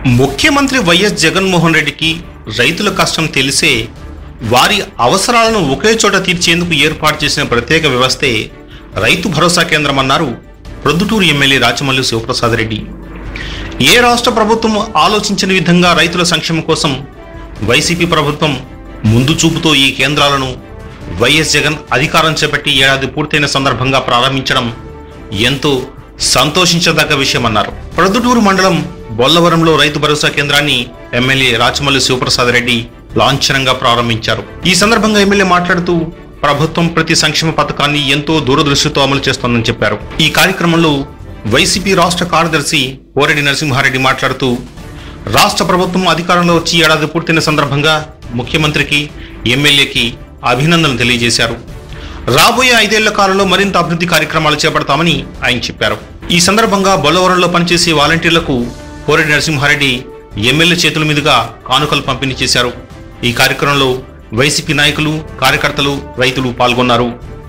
ముఖ్యమంత్రి వైఎస్ జగన్మోహన్ రెడ్డికి రైతుల కష్టం తెలిసే వారి అవసరాలను ఒకే చోట తీర్చేందుకు ఏర్పాటు చేసిన ప్రత్యేక వ్యవస్థే రైతు భరోసా కేంద్రం అన్నారు ప్రొద్దుటూరు ఎమ్మెల్యే రాచమల్లి శివప్రసాద్ రెడ్డి ఏ రాష్ట్ర ప్రభుత్వం ఆలోచించని విధంగా రైతుల సంక్షేమం కోసం వైసీపీ ప్రభుత్వం ముందు చూపుతో ఈ కేంద్రాలను వైఎస్ జగన్ అధికారం చేపట్టి ఏడాది పూర్తయిన సందర్భంగా ప్రారంభించడం ఎంతో సంతోషించదగ్గ విషయమన్నారు ప్రొద్దుటూరు మండలం బొల్లవరంలో రైతు భరోసా కేంద్రాన్ని ఎమ్మెల్యే రాచమల్లి శివప్రసాద్ రెడ్డి లాంఛనంగా ప్రారంభించారు ఈ సందర్భంగా ఎమ్మెల్యే మాట్లాడుతూ ప్రభుత్వం ప్రతి సంక్షేమ పథకాన్ని ఎంతో దూరదృష్టితో అమలు చేస్తోందని చెప్పారు ఈ కార్యక్రమంలో వైసీపీ రాష్ట్ర కార్యదర్శి పోరెడ్డి నరసింహారెడ్డి మాట్లాడుతూ రాష్ట్ర ప్రభుత్వం అధికారంలో వచ్చి ఏడాది పూర్తయిన సందర్భంగా ముఖ్యమంత్రికి ఎమ్మెల్యేకి అభినందనలు తెలియజేశారు రాబోయే ఐదేళ్ల కాలంలో మరింత అభివృద్ధి కార్యక్రమాలు చేపడతామని ఆయన చెప్పారు ఈ సందర్భంగా బొల్లవరంలో పనిచేసే వాలంటీర్లకు పోరెడ్డి నరసింహారెడ్డి ఎమ్మెల్యే చేతుల మీదుగా కానుకలు పంపిణీ చేశారు ఈ కార్యక్రమంలో వైసీపీ నాయకులు కార్యకర్తలు రైతులు పాల్గొన్నారు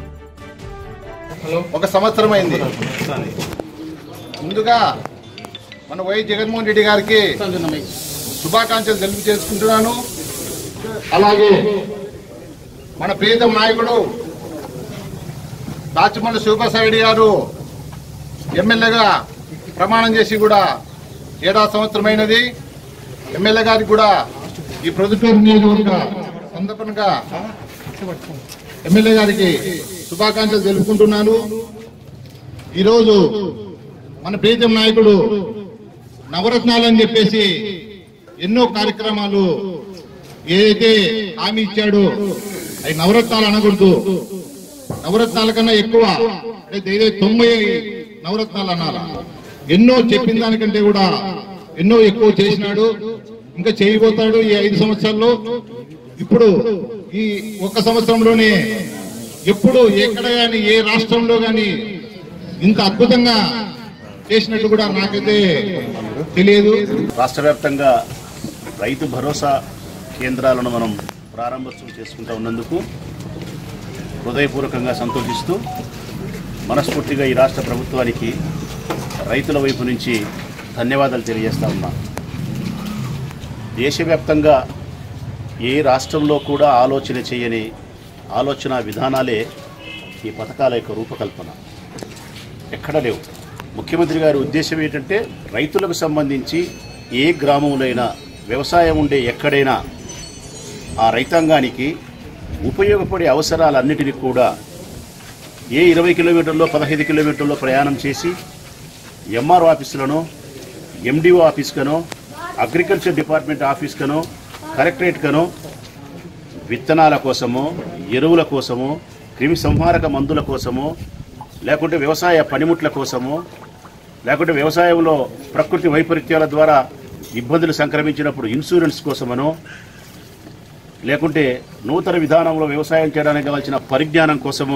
ఒక సంవత్సరం అయింది ముందుగా మన వై జగన్మోహన్ రెడ్డి గారికి శుభాకాంక్షలు తెలుపు చేసుకుంటున్నాను అలాగే మన ప్రియతమ నాయకుడు దాచిమల్లి శివప్రసాద్ రెడ్డి గారు ఎమ్మెల్యేగా ప్రమాణం చేసి కూడా ఏడా సంవత్సరమైనది ఎమ్మెల్యే గారికి కూడా ఈ ప్రొద్దుటూరు నియోజకవర్గ సందర్భంగా ఎమ్మెల్యే గారికి శుభాకాంక్షలు తెలుపుకుంటున్నాను ఈరోజు మన ప్రీతం నాయకుడు నవరత్నాలు అని చెప్పేసి ఎన్నో కార్యక్రమాలు ఏదైతే హామీ ఇచ్చాడో అవి నవరత్నాలు అనకూడదు నవరత్నాల కన్నా ఎక్కువ అంటే ఏదో తొంభై నవరత్నాలు అనాలా ఎన్నో చెప్పిన దానికంటే కూడా ఎన్నో ఎక్కువ చేసినాడు ఇంకా చేయబోతాడు ఈ ఐదు సంవత్సరాల్లో ఇప్పుడు ఈ ఒక్క సంవత్సరంలోనే ఎప్పుడు ఎక్కడ గాని ఏ రాష్ట్రంలో గాని ఇంత అద్భుతంగా చేసినట్టు కూడా నాకైతే తెలియదు రాష్ట్ర వ్యాప్తంగా రైతు భరోసా కేంద్రాలను మనం ప్రారంభోత్సవం చేసుకుంటూ ఉన్నందుకు హృదయపూర్వకంగా సంతోషిస్తూ మనస్ఫూర్తిగా ఈ రాష్ట్ర ప్రభుత్వానికి రైతుల వైపు నుంచి ధన్యవాదాలు తెలియజేస్తా ఉన్నా దేశవ్యాప్తంగా ఏ రాష్ట్రంలో కూడా ఆలోచన చేయని ఆలోచన విధానాలే ఈ పథకాల యొక్క రూపకల్పన ఎక్కడ లేవు ముఖ్యమంత్రి గారి ఉద్దేశం ఏంటంటే రైతులకు సంబంధించి ఏ గ్రామంలో అయినా వ్యవసాయం ఉండే ఎక్కడైనా ఆ రైతాంగానికి ఉపయోగపడే అవసరాలన్నిటినీ కూడా ఏ ఇరవై కిలోమీటర్లో పదహైదు కిలోమీటర్లో ప్రయాణం చేసి ఎంఆర్ఓ ఆఫీసులను ఎండిఓ ఆఫీస్కనో అగ్రికల్చర్ డిపార్ట్మెంట్ ఆఫీస్కనో కలెక్టరేట్కనో విత్తనాల కోసమో ఎరువుల కోసమో క్రిమి సంహారక మందుల కోసమో లేకుంటే వ్యవసాయ పనిముట్ల కోసమో లేకుంటే వ్యవసాయంలో ప్రకృతి వైపరీత్యాల ద్వారా ఇబ్బందులు సంక్రమించినప్పుడు ఇన్సూరెన్స్ కోసమనో లేకుంటే నూతన విధానంలో వ్యవసాయం చేయడానికి కావాల్సిన పరిజ్ఞానం కోసమో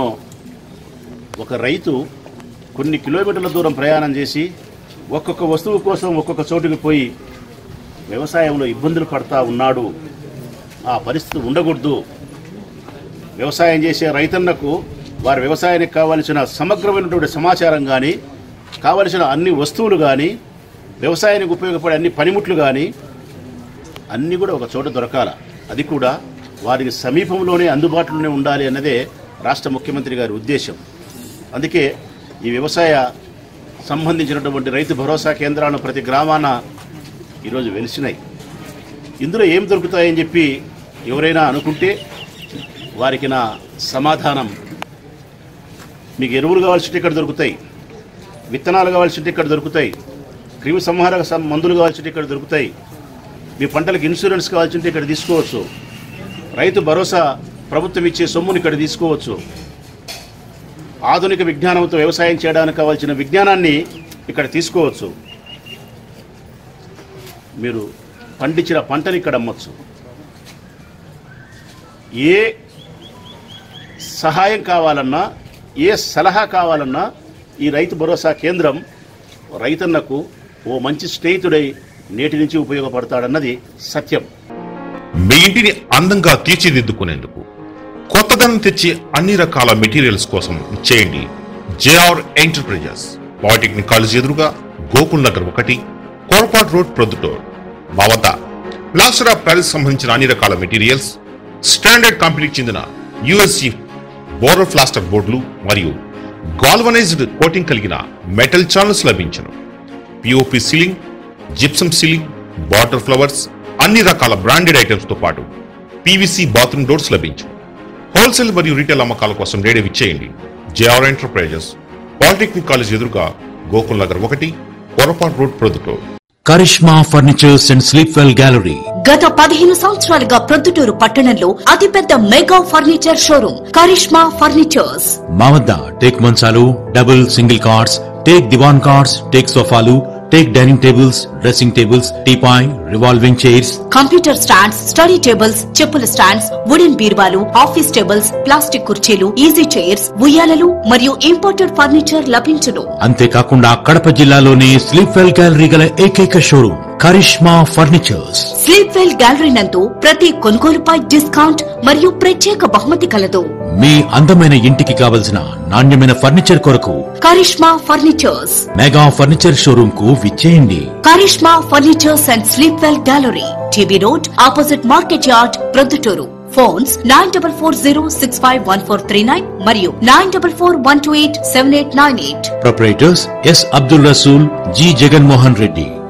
ఒక రైతు కొన్ని కిలోమీటర్ల దూరం ప్రయాణం చేసి ఒక్కొక్క వస్తువు కోసం ఒక్కొక్క చోటుకి పోయి వ్యవసాయంలో ఇబ్బందులు పడతా ఉన్నాడు ఆ పరిస్థితి ఉండకూడదు వ్యవసాయం చేసే రైతన్నకు వారి వ్యవసాయానికి కావలసిన సమగ్రమైనటువంటి సమాచారం కానీ కావలసిన అన్ని వస్తువులు కానీ వ్యవసాయానికి ఉపయోగపడే అన్ని పనిముట్లు కానీ అన్నీ కూడా ఒక చోట దొరకాల అది కూడా వారికి సమీపంలోనే అందుబాటులోనే ఉండాలి అన్నదే రాష్ట్ర ముఖ్యమంత్రి గారి ఉద్దేశం అందుకే ఈ వ్యవసాయ సంబంధించినటువంటి రైతు భరోసా కేంద్రాలను ప్రతి గ్రామాన ఈరోజు వెలిసినాయి ఇందులో ఏం దొరుకుతాయని చెప్పి ఎవరైనా అనుకుంటే వారికి నా సమాధానం మీకు ఎరువులు కావాల్సింటే ఇక్కడ దొరుకుతాయి విత్తనాలు కావాల్సింటే ఇక్కడ దొరుకుతాయి క్రిమి సంహారక సం- మందులు కావాల్సింటే ఇక్కడ దొరుకుతాయి మీ పంటలకు ఇన్సూరెన్స్ కావాల్సింటే ఇక్కడ తీసుకోవచ్చు రైతు భరోసా ప్రభుత్వం ఇచ్చే సొమ్ముని ఇక్కడ తీసుకోవచ్చు ఆధునిక విజ్ఞానంతో వ్యవసాయం చేయడానికి కావాల్సిన విజ్ఞానాన్ని ఇక్కడ తీసుకోవచ్చు మీరు పండించిన పంటని ఇక్కడ అమ్మొచ్చు ఏ సహాయం కావాలన్నా ఏ సలహా కావాలన్నా ఈ రైతు భరోసా కేంద్రం రైతన్నకు ఓ మంచి స్నేహితుడై నేటి నుంచి ఉపయోగపడతాడన్నది సత్యం మీ ఇంటిని అందంగా తీర్చిదిద్దుకునేందుకు కొత్తదనం తెచ్చి అన్ని రకాల మెటీరియల్స్ కోసం చేయండి జేఆర్ ఎంటర్ప్రైజెస్ పాలిటెక్నిక్ కాలేజ్ ఎదురుగా గోకుల్ నగర్ ఒకటి కోల్పాట్ రోడ్ ప్రొద్దుటూర్ మా వద్ద ప్లాస్టర్ ఆఫ్ ప్యారిస్ సంబంధించిన అన్ని రకాల మెటీరియల్స్ స్టాండర్డ్ కంపెనీకి చెందిన యుఎస్జి బోరల్ ప్లాస్టర్ బోర్డులు మరియు గాల్వనైజ్డ్ కోటింగ్ కలిగిన మెటల్ ఛానల్స్ లభించును POP ceiling gypsum ceiling water flowers అన్ని రకాల బ్రాండెడ్ ఐటమ్స్ తో పాటు పీవీసీ బాత్రూమ్ డోర్స్ లభించు హోల్సేల్ మరియు రీటైల్ అమ్మకాల కోసం రేడియో ఇచ్చేయండి జేఆర్ ఎంటర్ప్రైజెస్ పాలిటెక్నిక్ కాలేజ్ ఎదురుగా గోకుల్ నగర్ ఒకటి కొరపాట్ road Proddatur Karishma furnitures and Sleepwell gallery గత పదిహేను సంవత్సరాలుగా ప్రొద్దుటూరు పట్టణంలో అతిపెద్ద mega furniture showroom Karishma furnitures మా వద్ద టేక్ మంచాలు double single cots teak divan cots teak సోఫాలు teak dining tables dressing tables teapoy revolving chairs computer stands study tables చెప్పుల స్టాండ్స్ వుడెన్ బీర్వాలు ఆఫీస్ టేబుల్స్ ప్లాస్టిక్ కుర్చీలు ఈజీ చైర్స్ ఉయ్యాలలు మరియు imported furniture లభించును అంతేకాకుండా కడప జిల్లాలోనే స్లీప్వెల్ గ్యాలరీ గల ఏకైక showroom Karishma furnitures Sleepwell gallery నందు ప్రతి కొనుగోలుపై డిస్కౌంట్ మరియు ప్రత్యేక బహుమతి కలదు మీ అందమైన ఇంటికి కావలసిన నాణ్యమైన ఫర్నిచర్ కొరకు Karishma furnitures mega furniture showroom కు విచ్చేయండి Karishma furnitures and Sleepwell gallery TB road opposite market yard Proddatur phones nine double four zero six five one four three nine మరియు nine double four one two eight seven eight nine eight proprietors S Abdul Rasool G Jaganmohan Reddy